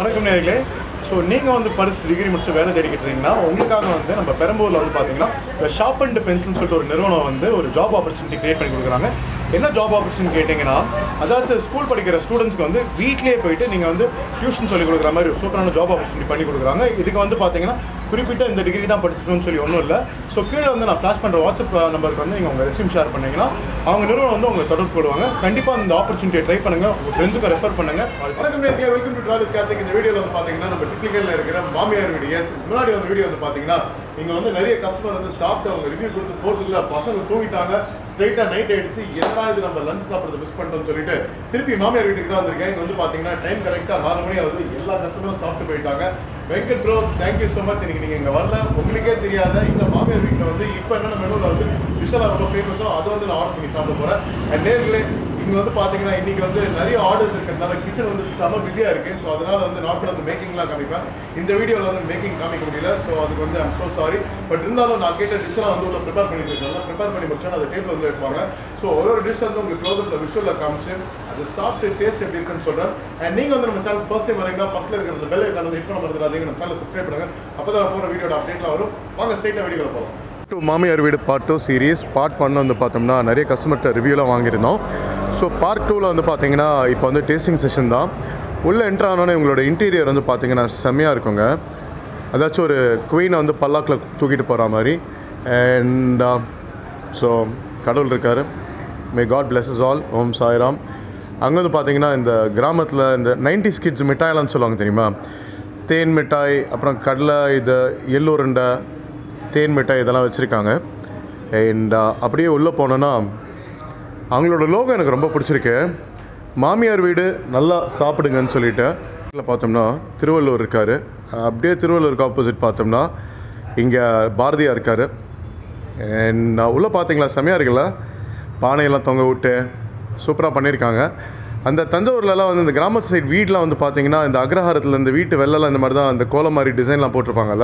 வணக்கம் நேர்களே ஸோ நீங்கள் வந்து படிச்சு டிகிரி முடிச்சு வேலை தேடிக்கிட்டு இருந்தீங்கன்னா உங்களுக்காக வந்து நம்ம பெரம்பூரில் வந்து பார்த்தீங்கன்னா இந்த ஷாப் அண்ட் பென்சில்னு சொல்லிட்டு ஒரு நிறுவனம் வந்து ஒரு ஜாப் ஆப்பர்ச்சுனிட்டி கிரியேட் பண்ணி கொடுக்குறாங்க என்ன ஜாப் ஆப்பர்ச்சுனிட்டி கேட்டிங்கன்னா அதாவது ஸ்கூல் படிக்கிற ஸ்டூடெண்ட்ஸ்க்கு வந்து வீட்லேயே போயிட்டு நீங்கள் வந்து டியூஷன் சொல்லி கொடுக்குற மாதிரி ஒரு சூப்பரான ஜாப் ஆப்பர்ச்சுனிட்டி பண்ணி கொடுக்குறாங்க இதுக்கு வந்து பார்த்தீங்கன்னா குறிப்பிட்ட இந்த டிகிரி தான் படிச்சிருக்கணும்னு சொல்லி ஒன்றும் இல்லை ஸோ கீழே வந்து நான் ஃப்ளாஷ் பண்ணுற வாட்ஸ்அப் நம்பருக்கு வந்து நீங்கள் உங்கள் ரெஸ்யூம் ஷேர் பண்ணீங்கன்னா அவங்க நிறுவனம் வந்து உங்களை தொடர்பு கொள்வாங்க கண்டிப்பாக இந்த ஆப்பர்ச்சுனிட்டியை ட்ரை பண்ணுங்கள் உங்கள் ஃப்ரெண்ட்ஸுக்கு ரெஃபர் பண்ணுங்கள் வணக்கம் நேர்களே வெல்கம் டு ட்ராவல் கார்த்திக் இந்த வீடியோவில் வந்து பார்த்தீங்கன்னா நம்ம டிப்ளிகேட்டில் இருக்கிற மாமியார் வீடு எஸ் முன்னாடி வந்து வீடியோ வந்து பார்த்தீங்கன்னா இங்கே வந்து நிறைய கஸ்டமர் வந்து சாப்பிட்டு அவங்க ரிவ்யூ கொடுத்து போகிறதுல பசங்க தூங்கிட்டாங்க ஸ்ட்ரைட்டாக நைட் ஆயிடுச்சு என்னடா இது நம்ம லஞ்ச் சாப்பிட்றது மிஸ் பண்ணிட்டோம்னு சொல்லிட்டு திருப்பி மாமியார் வீட்டுக்கு தான் வந்திருக்கேன் இங்கே வந்து பார்த்தீங்கன்னா டைம் கரெக்டாக நாலு மணி ஆகுது எல்லா கஸ்டமரும் சாப்பிட்டு போயிட்டாங்க Venkat bro thank you so much இன்னைக்கு நீங்கள் இங்கே வரல உங்களுக்கே தெரியாத இந்த மாமியார் வீட்டில் வந்து இப்போ என்னென்ன மெனுவில் வந்து டிஷ்ஷெல்லாம் ரொம்ப ஃபேமஸோ அதை வந்து நான் ஆர்டர் பண்ணி சாப்பிட போகிறேன் அண்ட் நேர்களே இங்கே வந்து பார்த்தீங்கன்னா இன்னைக்கு வந்து நிறைய ஆர்டர்ஸ் இருக்கிறதுனால கிச்சன் வந்து செம பிஸியாக இருக்குது ஸோ அதனால வந்து நார்மலாக வந்து மேக்கிங்லாம் காமிப்பேன் இந்த வீடியோவில் வந்து மேக்கிங் காமிக்க முடியல ஸோ அதுக்கு வந்து ஐம் ஸோ சாரி பட் இருந்தாலும் நான் கேட்ட டிஷ்ஷெல்லாம் வந்து உள்ள ப்ரிப்பேர் பண்ணிட்டு இருக்காங்க ப்ரிப்பேர் பண்ணி முடிச்சா அந்த டேபிள் வந்து வைப்பாங்க ஸோ ஒரு ஒரு டிஷ் வந்து உங்களுக்கு க்ளோஸப்பில் விஷுவலில் காமிச்சு அது சாப்பிட்டு டேஸ்ட் எப்படி இருக்குன்னு சொல்கிறேன் அண்ட் நீங்கள் வந்து நம்ம சேனல் ஃபர்ஸ்ட் டைம் வரீங்கன்னா பக்கத்தில் இருக்கிற அந்த பெல் ஐக்கான் வந்து ஹிட் பண்ண மறந்துடாதீங்க நம்ம சேனல் சப்ஸ்கிரைப் பண்ணுங்க அப்போ தான் நான் போகிற வீடியோட அப்டேட்லாம் வரும் வாங்க ஸ்ட்ரைட்டாக வீடியோவில் போகலாம் டூ மாமியார் வீடு part two series part one வந்து பார்த்தோம்னா நிறைய கஸ்டமர்கிட்ட ரிவ்யூலாம் வாங்கியிருந்தோம் ஸோ பார்ட் டூவில் வந்து பார்த்தீங்கன்னா இப்போ வந்து டேஸ்டிங் செஷன் தான் உள்ளே என்ட்ரு ஆனோன்னே உங்களோட இன்டீரியர் வந்து பார்த்தீங்கன்னா செம்மையாக இருக்குங்க அதாச்சும் ஒரு குவீனை வந்து பல்லாக்கில் தூக்கிட்டு போகிற மாதிரி அண்ட் ஸோ கடவுள் இருக்கார் may God blesses all Om Sairam அங்கே வந்து பார்த்தீங்கன்னா இந்த கிராமத்தில் இந்த நைன்டி கிட்ஸ் மிட்டாயெல்லாம் சொல்லுவாங்க தெரியுமா தேன் மிட்டாய் அப்புறம் கடலை இது எள்ளுருண்டை தேன் மிட்டாய் இதெல்லாம் வச்சுருக்காங்க அண்ட் அப்படியே உள்ளே போனோன்னா அவங்களோட லோகோ எனக்கு ரொம்ப பிடிச்சிருக்கு மாமியார் வீடு நல்லா சாப்பிடுங்கன்னு சொல்லிட்டு இதில் பார்த்தோம்னா திருவள்ளூர் இருக்கார் அப்படியே திருவள்ளூருக்கு ஆப்போசிட் பார்த்தோம்னா இங்கே பாரதியார் இருக்கார் அண்ட் உள்ளே பார்த்தீங்களா செமையாக இருக்குல்ல பானையெல்லாம் தொங்க விட்டு சூப்பராக பண்ணியிருக்காங்க அந்த தஞ்சாவூர்லலாம் வந்து இந்த கிராமத்து சைடு வீடெலாம் வந்து பார்த்தீங்கன்னா இந்த அக்ரஹாரத்தில் இந்த வீட்டு வெள்ளெல்லாம் இந்த மாதிரி தான் அந்த கோலம் மாதிரி டிசைன்லாம் போட்டிருப்பாங்கல்ல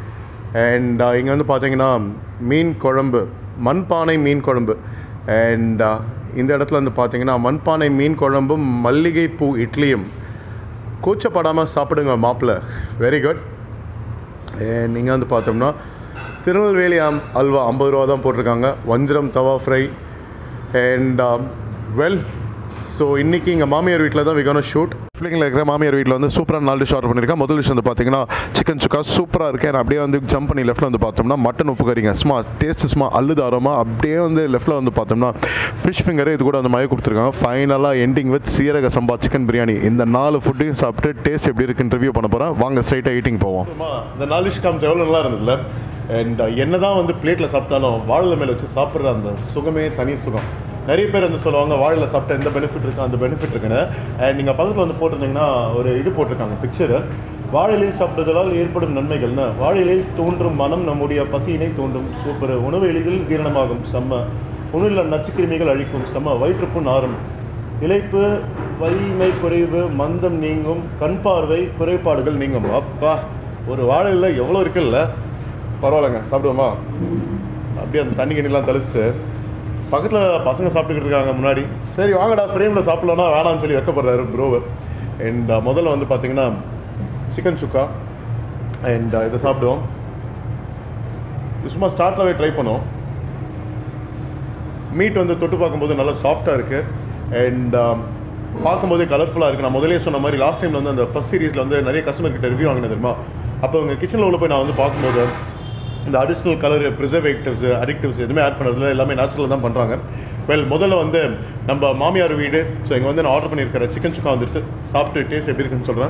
அண்ட் இங்கே வந்து பார்த்தீங்கன்னா மீன் குழம்பு மண்பானை மீன் குழம்பு அண்ட் இந்த இடத்துல வந்து பார்த்தீங்கன்னா மண்பானை மீன் குழம்பும் மல்லிகை பூ இட்லியும் கூச்சப்படாமல் சாப்பிடுங்க மாப்பிள்ளை வெரி குட் நீங்கள் வந்து பார்த்தோம்னா திருநெல்வேலி அம் அல்வா ஐம்பது ரூபா தான் போட்டிருக்காங்க வஞ்சிரம் தவா ஃப்ரை அண்ட் வெல் ஸோ இன்றைக்கி இங்கே மாமியார் வீட்டில் தான் விகான ஷூட் பிள்ளைங்கள இருக்கிற மாமியார் வீட்டில் வந்து சூப்பரான நாலு டிஷ் ஆர்டர் பண்ணியிருக்கேன் முதல் டிஷ் வந்து பார்த்தீங்கன்னா சிக்கன் சுக்கா சூப்பராக இருக்கு நான் அப்படியே வந்து ஜம்ப் பண்ணி லெஃப்ட்டில் வந்து பார்த்தோம்னா மட்டன் உப்பு கறிங்க சும்மா டேஸ்ட் சும்மா அள்ளுதாரமா அப்படியே வந்து லெஃப்ட்டில் வந்து பார்த்தோம்னா ஃபிஷ் ஃபிங்கர் இது கூட வந்து மய கொடுத்துருக்காங்க ஃபைனலாக எண்டிங் வித் சீரக சம்பா சிக்கன் பிரியாணி இந்த நாலு ஃபுட்டையும் சாப்பிட்டு டேஸ்ட் எப்படி இருக்குன்னு ரிவ்யூ பண்ண போகிறேன் வாங்க ஸ்ட்ரைட்டாக ஈட்டிங் போவோம் இந்த நாலு டிஷ் காமிச்ச எவ்வளோ நல்லா இருந்ததுல அண்ட் என்ன தான் வந்து பிளேட்டில் சாப்பிட்டாலும் வாழை மேலே வச்சு சாப்பிட்ற அந்த சுகமே தனி சுகம் நிறைய பேர் வந்து சொல்லுவாங்க வாழையில் சாப்பிட்டா எந்த பெனிஃபிட் இருக்கு அந்த பெனிஃபிட் இருக்குன்னு அண்ட் நீங்கள் பக்கத்தில் வந்து போட்டிருந்தீங்கன்னா ஒரு இது போட்டிருக்காங்க பிக்சரு வாழையிலில் சாப்பிடுவதால் ஏற்படும் நன்மைகள்னு வாழையிலில் தோன்றும் மனம் நம்முடைய பசியினை தோன்றும் சூப்பர் உணவு எளிதில் ஜீரணமாகும் செம்ம உணவில் நச்சுக்கிருமிகள் அழிக்கும் செம்ம வயிற்றுப்புண் ஆறும் இழைப்பு வலிமை குறைவு மந்தம் நீங்கும் கண் பார்வை குறைபாடுகள் நீங்கும் அப்பா ஒரு வாழையில் எவ்வளோ இருக்குல்ல பரவாயில்லைங்க சாப்பிடுவோமா அப்படியே அந்த தண்ணி கண்ணிலாம் தெளிச்சு பக்கத்தில் பசங்க சாப்பிட்டுக்கிட்டு இருக்காங்க முன்னாடி சரி வாங்கடா ஃப்ரேமில் சாப்பிட்லன்னா வேணாம்னு சொல்லி வைக்கப்படுறாரு ப்ரோவர் அண்ட் முதல்ல வந்து பார்த்தீங்கன்னா சிக்கன் சுக்கா அண்ட் இதை சாப்பிடுவோம் இது சும்மா ஸ்டார்ட்டாகவே ட்ரை பண்ணோம் மீட் வந்து தொட்டு பார்க்கும்போது நல்லா சாஃப்டாக இருக்குது அண்ட் பார்க்கும்போதே கலர்ஃபுல்லாக இருக்குது நான் முதலே சொன்ன மாதிரி லாஸ்ட் டைமில் வந்து அந்த ஃபஸ்ட் சீரீஸில் வந்து நிறைய கஸ்டமர் கிட்ட ரிவ்யூ வாங்கினது தெரியுமா அப்போ உங்கள் கிச்சனில் உள்ள போய் நான் வந்து பார்க்கும்போது இந்த அடிஷ்னல் கலர் ப்ரிசர்வேட்டிவ்ஸ் அடிக்டிவ்ஸ் எதுவுமே ஆட் பண்ணுறதுல எல்லாமே நேச்சுரலாக தான் பண்ணுறாங்க வெல் முதல்ல வந்து நம்ம மாமியார் வீடு ஸோ இங்கே வந்து நான் ஆர்டர் பண்ணியிருக்கிற சிக்கன் சுக்கா வந்துருச்சு சாப்பிட்டு டேஸ்ட் எப்படி இருக்குன்னு சொல்கிறேன்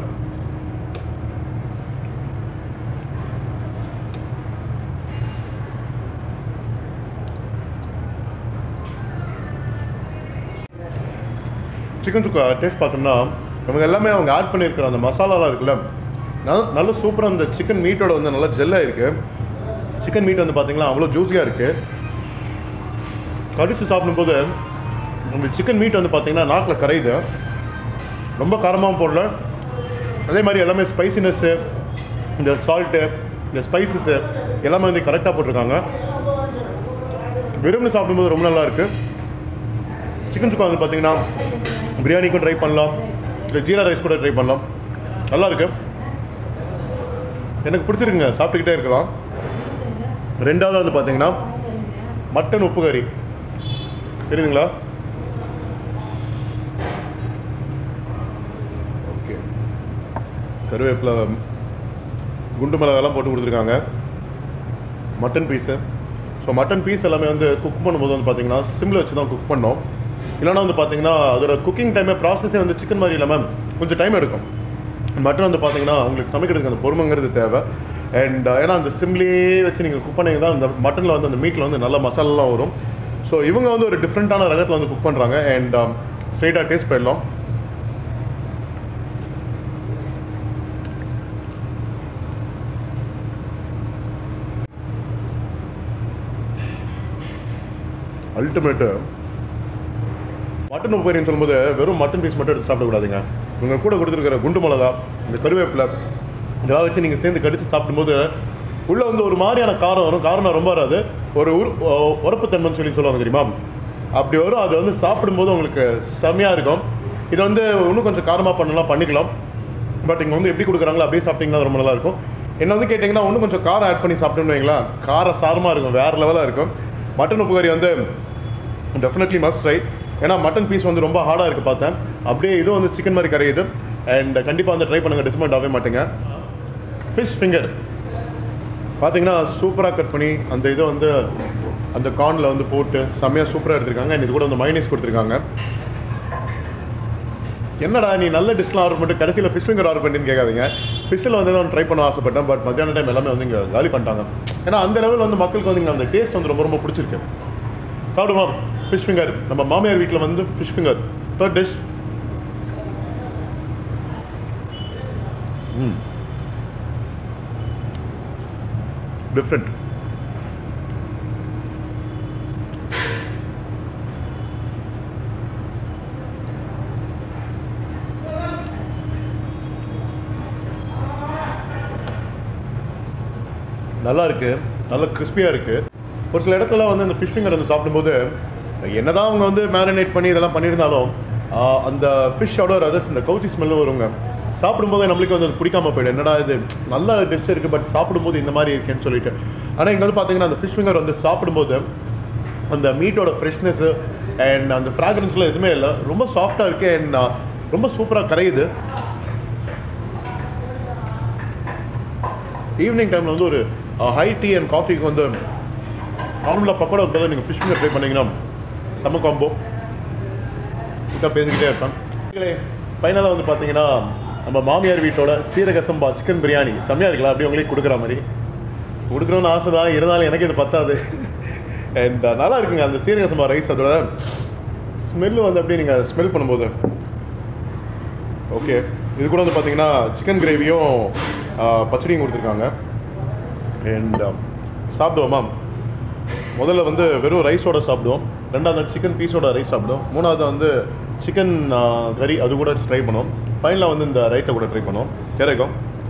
சிக்கன் சுக்கா டேஸ்ட் பார்த்தோம்னா இவங்க எல்லாமே அவங்க ஆட் பண்ணியிருக்கிற அந்த மசாலாலாம் இருக்குல்ல நல்ல நல்ல சூப்பராக அந்த சிக்கன் மீட்டோட வந்து நல்லா ஜெல்லாக இருக்குது சிக்கன் மீட் வந்து பார்த்தீங்கன்னா அவ்வளோ ஜூஸியாக இருக்குது கடித்து சாப்பிடும்போது நம்ம சிக்கன் மீட் வந்து பார்த்தீங்கன்னா நாக்கில் கரையுது ரொம்ப காரமாகவும் போடல அதே மாதிரி எல்லாமே ஸ்பைசினஸ்ஸு இந்த சால்ட்டு இந்த ஸ்பைசஸ்ஸு எல்லாமே வந்து கரெக்டாக போட்டிருக்காங்க விரும்பி சாப்பிடும்போது ரொம்ப நல்லா இருக்குது சிக்கன் சுக்கா வந்து பார்த்தீங்கன்னா பிரியாணிக்கும் ட்ரை பண்ணலாம் இல்லை ஜீரா ரைஸ் கூட ட்ரை பண்ணலாம் நல்லா இருக்கு எனக்கு பிடிச்சிருக்குங்க சாப்பிட்டுக்கிட்டே இருக்கலாம் ரெண்டாவது வந்து பார்த்தீங்கன்னா மட்டன் உப்பு கறி தெரியுதுங்களா ஓகே கருவேப்பிலை குண்டு மிளகாலாம் போட்டு கொடுத்துருக்காங்க mutton piece so mutton piece எல்லாமே வந்து குக் பண்ணும்போது வந்து பார்த்தீங்கன்னா சிம்மில் வச்சு தான் குக் பண்ணோம் இல்லைன்னா வந்து பார்த்தீங்கன்னா அதோட குக்கிங் டைமே ப்ராசஸே வந்து சிக்கன் மாதிரி இல்லாமல் கொஞ்சம் டைம் எடுக்கும் மட்டன் வந்து பார்த்தீங்கன்னா உங்களுக்கு சமைக்கிறதுக்கு அந்த பொறுமைங்கிறது தேவை அண்ட் ஏன்னா அந்த சிம்லேயே வச்சு நீங்கள் குக் பண்ணீங்க தான் அந்த மட்டனில் வந்து அந்த மீட்டில் வந்து நல்ல மசாலாலாம் வரும் ஸோ இவங்க வந்து ஒரு டிஃப்ரெண்ட்டான ரகத்தில் வந்து குக் பண்ணுறாங்க அண்ட் ஸ்ட்ரெயிட்டாக டேஸ்ட் போயிடலாம் அல்டிமேட்டு மட்டன் உப்பரின்னு சொல்லும்போது வெறும் மட்டன் பீஸ் மட்டும் எடுத்து சாப்பிடக்கூடாதுங்க இவங்க கூட கொடுத்துருக்கிற குண்டு மிளகா இந்த கருவேப்பிலை இதெல்லாம் வச்சு நீங்கள் சேர்ந்து கடிச்சு சாப்பிடும்போது உள்ளே வந்து ஒரு மாதிரியான காரம் வரும் காரம் ரொம்ப வராது ஒரு உரு உரப்புத்தன்மைன்னு சொல்லி சொல்லுவாங்க தெரியுமா அப்படி வரும் அது வந்து சாப்பிடும்போது உங்களுக்கு செம்மையாக இருக்கும் இது வந்து இன்னும் கொஞ்சம் காரமாக பண்ணலாம் பண்ணிக்கலாம் பட் இங்கே வந்து எப்படி கொடுக்குறாங்களோ அப்படியே சாப்பிட்டீங்கன்னா அது ரொம்ப நல்லா இருக்கும் என்ன வந்து கேட்டிங்கன்னா இன்னும் கொஞ்சம் காரம் ஆட் பண்ணி சாப்பிட்டோம்னு வைங்களா கார சாரமாக இருக்கும் வேறு லெவலாக இருக்கும் மட்டன் உப்பு கறி வந்து டெஃபினெட்லி மஸ்ட் ட்ரை ஏன்னா மட்டன் பீஸ் வந்து ரொம்ப ஹார்டாக இருக்குது பார்த்தேன் அப்படியே இதுவும் வந்து சிக்கன் மாதிரி கரையுது அண்ட் கண்டிப்பாக வந்து ட்ரை பண்ணுங்கள் டிஸ்மவுண்ட் ஆகவே மாட்டேங்க ஃபிஷ் ஃபிங்கர் பார்த்தீங்கன்னா சூப்பராக கட் பண்ணி அந்த இதை வந்து அந்த கார்னில் வந்து போட்டு செம்மையாக சூப்பராக எடுத்திருக்காங்க அண்ட் இது கூட வந்து மைனஸ் கொடுத்துருக்காங்க என்னடா நீ நல்ல டிஷ்லாம் ஆர்டர் பண்ணிட்டு கடைசியில் ஃபிஷ் ஃபிங்கர் ஆர்டர் பண்ணின்னு கேட்காதீங்க ஃபிஷ்ஷில் வந்து தான் ட்ரை பண்ண ஆசைப்பட்டேன் பட் மத்தியான டைம் எல்லாமே வந்து இங்கே காலி பண்ணிட்டாங்க ஏன்னா அந்த லெவலில் வந்து மக்களுக்கு வந்து இங்கே அந்த டேஸ்ட் வந்து ரொம்ப ரொம்ப பிடிச்சிருக்கு சாப்பிடுமா ஃபிஷ் ஃபிங்கர் நம்ம மாமியார் வீட்டில் வந்து fish finger third dish hmm different நல்லா இருக்கு நல்ல கிறிஸ்பியாக இருக்கு ஒரு சில இடத்துல வந்து இந்த ஃபிஷ் ஃபிங்கர் வந்து சாப்பிடும்போது என்னதான் அவங்க வந்து மேரினேட் பண்ணி இதெல்லாம் பண்ணியிருந்தாலும் ஆஹ், அந்த ஃபிஷ்ஷோட அதர்ஸ் இந்த கவுச்சி ஸ்மெல்லும் வருங்க சாப்பிடும்போது நம்மளுக்கு வந்து அது பிடிக்காம போயிடும் என்னடா இது நல்ல டிஷ் இருக்குது பட் சாப்பிடும்போது இந்த மாதிரி இருக்கேன்னு சொல்லிட்டு ஆனால் இங்கே வந்து பார்த்தீங்கன்னா அந்த ஃபிஷ் ஃபிங்கர் வந்து சாப்பிடும்போது அந்த மீட்டோட ஃப்ரெஷ்னஸ்ஸு அண்ட் அந்த ஃப்ராக்ரன்ஸ்லாம் எதுவுமே இல்லை ரொம்ப சாஃப்டாக இருக்குது அண்ட் ரொம்ப சூப்பராக கரையுது ஈவினிங் டைமில் வந்து ஒரு ஹை டீ அண்ட் காஃபிக்கு வந்து நார்மலாக பக்கோடா பதில் நீங்கள் ஃபிஷ் ஃபிங்கர் ட்ரை பண்ணீங்கன்னா செம்ம காம்போ சுத்தா பேசிக்கிட்டே இருப்பேன் ஃபைனலாக வந்து பார்த்தீங்கன்னா நம்ம மாமியார் வீட்டோட சீரக சம்பா சிக்கன் பிரியாணி செம்மையாக இருக்கலாம் அப்படியே உங்களுக்கு கொடுக்குற மாதிரி கொடுக்கணும்னு ஆசை தான் இருந்தாலும் எனக்கு இது பத்தாது அண்ட் நல்லா இருக்குங்க அந்த சீரக சம்பா ரைஸ் அதோட ஸ்மெல்லு வந்து அப்படியே நீங்கள் ஸ்மெல் பண்ணும்போது ஓகே இது கூட வந்து பார்த்தீங்கன்னா சிக்கன் கிரேவியும் பச்சடியும் கொடுத்துருக்காங்க அண்ட் சாப்பிடுவோமா முதல்ல வந்து வெறும் ரைஸோட சாப்பிடுவோம் ரெண்டாவது சிக்கன் பீஸோட ரைஸ் சாப்பிடுவோம் மூணாவது வந்து சிக்கன் கறி அது கூட ட்ரை பண்ணுவோம் ஃபைனலாக வந்து இந்த ரைத்தை கூட ட்ரை பண்ணுவோம் கிடைக்கும்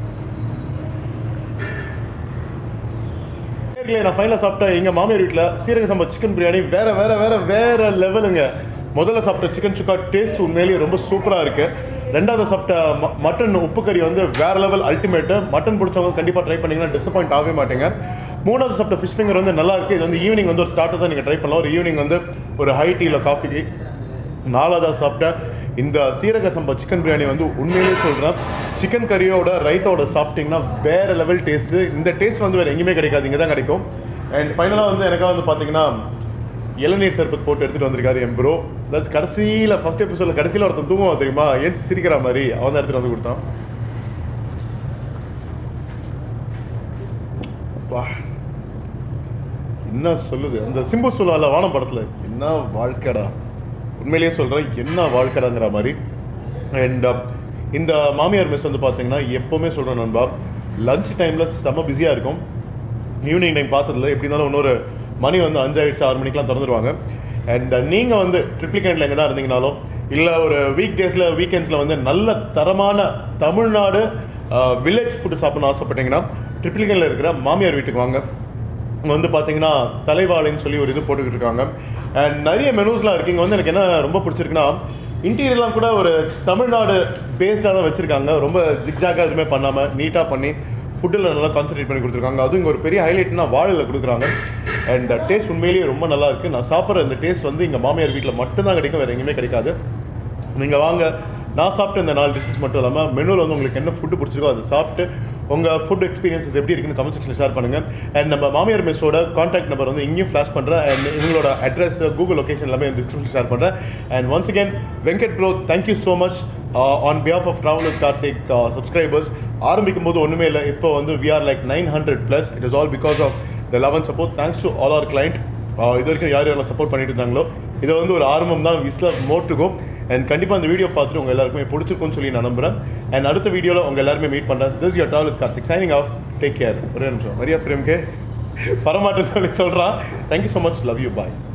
நேர்களே நான் ஃபைனலாக சாப்பிட்டேன் எங்கள் மாமியார் வீட்டில் சீரக சம்பா சிக்கன் பிரியாணி வேற வேற வேற வேற லெவலுங்க முதல்ல சாப்பிட்ட சிக்கன் சுக்கா டேஸ்ட் உண்மையிலேயே ரொம்ப சூப்பராக இருக்கு ரெண்டாவது சாப்பிட்ட ம- மட்டன் உப்பு கறி வந்து வேற லெவல் அல்டிமேட்டு மட்டன் பிடிச்சவங்க கண்டிப்பாக ட்ரை பண்ணீங்கன்னா டிசப்பாயிண்ட் ஆகவே மாட்டீங்க மூணாவது சாப்பிட்ட ஃபிஷ் ஃபிங்கர் வந்து நல்லா இருக்கு இது வந்து ஈவினிங் வந்து ஒரு ஸ்டார்டர் தான் நீங்கள் ட்ரை பண்ணலாம் ஒரு ஈவினிங் வந்து ஒரு ஹை டீயில் காஃபிக்கு நாலாவதாக சாப்பிட்ட இந்த சீரக சம்பா சிக்கன் பிரியாணி வந்து உண்மையிலேயே சொல்கிறேன் சிக்கன் கறியோட ரைத்தோட சாப்பிட்டிங்கன்னா வேறு லெவல் டேஸ்ட்டு இந்த டேஸ்ட் வந்து வேறு எங்கேயுமே கிடைக்காது இங்கே தான் கிடைக்கும் அண்ட் ஃபைனலாக வந்து எனக்காக வந்து பார்த்தீங்கன்னா இளநீர் சர்பத் போட்டு எடுத்துகிட்டு வந்திருக்காரு என் ப்ரோ அதாச்சும் கடைசியில் ஃபர்ஸ்ட் எபிசோடில் கடைசியில் ஒருத்தன் தூங்குவான் தெரியுமா ஏன் சிரிக்கிற மாதிரி அவன் தான் எடுத்துகிட்டு வந்து கொடுத்தான் அப்பா என்ன சொல்லுது அந்த சிம்பு சொல்லுவால வானம் படத்தில் என்ன வாழ்க்கைடா உண்மையிலேயே சொல்கிறேன் என்ன வாழ்க்கைடாங்கிற மாதிரி அண்ட் இந்த மாமியார் மெஸ் வந்து பார்த்தீங்கன்னா எப்போவுமே சொல்கிறேன் நண்பா லஞ்ச் டைமில் செம்ம பிஸியாக இருக்கும் ஈவினிங் டைம் பார்த்ததுல எப்படி இருந்தாலும் இன்னொரு மணி வந்து அஞ்சாயிடுச்சு ஆறு மணிக்கெலாம் திறந்துருவாங்க அண்ட் நீங்கள் வந்து ட்ரிப்ளிகேண்டில் எங்கே தான் இருந்தீங்கனாலும் இல்லை ஒரு வீக் டேஸில் வீக்கெண்ட்ஸில் வந்து நல்ல தரமான தமிழ்நாடு வில்லேஜ் ஃபுட்டு சாப்பிடணும்னு ஆசைப்பட்டீங்கன்னா ட்ரிப்ளிகேண்டில் இருக்கிற மாமியார் வீட்டுக்கு வாங்க இங்க வந்து பார்த்தீங்கன்னா தலைவாழைன்னு சொல்லி ஒரு இது போட்டுக்கிட்டு இருக்காங்க அண்ட் நிறைய மெனூஸ்லாம் இருக்கு இங்கே வந்து எனக்கு என்ன ரொம்ப பிடிச்சிருக்குன்னா இன்டீரியர்லாம் கூட ஒரு தமிழ்நாடு பேஸ்டாக தான் வச்சுருக்காங்க ரொம்ப ஜிக்ஜாக்காக எதுவுமே பண்ணாமல் நீட்டாக பண்ணி ஃபுட்டில் நல்லா கான்சன்ட்ரேட் பண்ணி கொடுத்துருக்காங்க அதுவும் இங்கே ஒரு பெரிய ஹைலைட்னா வாழையில் கொடுக்குறாங்க அண்ட் டேஸ்ட் உண்மையிலேயே ரொம்ப நல்லா இருக்குது நான் சாப்பிட்ற இந்த டேஸ்ட் வந்து எங்கள் மாமியார் வீட்டில் மட்டும்தான் கிடைக்கும் வேறு எங்கேயுமே கிடைக்காது நீங்கள் வாங்க நான் சாப்பிட்ட இந்த நாலு டிஷ்ஷஸ் மட்டும் இல்லாமல் மெனுவில் வந்து உங்களுக்கு என்ன ஃபுட்டு பிடிச்சிருக்கோ அதை சாப்பிட்டு உங்கள் ஃபுட் எக்ஸ்பீரியன்ஸஸ் எப்படி இருக்குன்னு கமெண்ட் செக்ஷனில் ஷேர் பண்ணுங்கள் அண்ட் நம்ம மாமியார் மெஸ்ஸோட காண்டாக்ட் நம்பர் வந்து இங்கேயும் ஃப்ளாஷ் பண்ணுறேன் அண்ட் இவங்களோட அட்ரஸ் கூகுள் லொகேஷன் எல்லாமே டிஸ்கிரிப்ஷன் ஷேர் பண்ணுறேன் and once again Venkat bro thank you so much on behalf of travel with Karthik subscribers ஆரம்பிக்கும் போது ஒன்றுமே இல்லை இப்போ வந்து we are like nine hundred plus it is all because of the love and support thanks to all our client இது வரைக்கும் யார் யாரெல்லாம் சப்போர்ட் பண்ணிட்டு இருந்தாங்களோ இது வந்து ஒரு ஆரம்பம் தான் விஸ்ல மோர் டு கோ அண்ட் கண்டிப்பாக அந்த வீடியோ பார்த்துட்டு உங்கள் எல்லாருக்குமே பிடிச்சிருக்கும்னு சொல்லி நான் நம்புறேன் அண்ட் அடுத்த வீடியோவில் உங்கள் எல்லாருமே மீட் பண்ணுறேன் this your travel Karthik signing off take care ஒரே நிமிஷம் மரியா ஃப்ரேம்கே வரமாட்டேன்னு சொல்லி சொல்கிறான் thank you so much love you bye